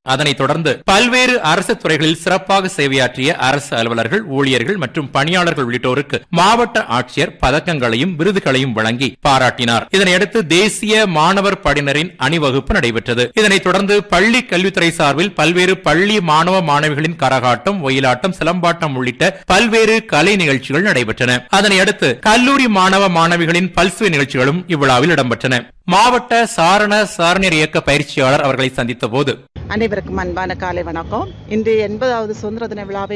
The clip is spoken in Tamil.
அதனைத் தொடர்ந்து பல்வேறு அரசு துறைகளில் சிறப்பாக சேவையாற்றிய அரசு அலுவலர்கள் ஊழியர்கள் மற்றும் பணியாளர்கள் உள்ளிட்டோருக்கு மாவட்ட ஆட்சியர் பதக்கங்களையும் விருதுகளையும் வழங்கி பாராட்டினார் இதனையடுத்து தேசிய மாணவர் படையினரின் அணிவகுப்பு நடைபெற்றது இதனைத் தொடர்ந்து பள்ளி கல்வித்துறை சார்பில் பல்வேறு பள்ளி மாணவ மாணவிகளின் கரகாட்டம் ஒயிலாட்டம் சிலம்பாட்டம் உள்ளிட்ட பல்வேறு கலை நிகழ்ச்சிகள் நடைபெற்றன அதனையடுத்து கல்லூரி மாணவ மாணவிகளின் பல்சுவை நிகழ்ச்சிகளும் இவ்விழாவில் இடம்பெற்றன மாவட்ட சாரண சாரணியர் இயக்க பயிற்சியாளர் அவர்களை சந்தித்த போது அனைவருக்கும் அன்பான காலை வணக்கம் இன்று எண்பதாவது சுதந்திர தின விழாவை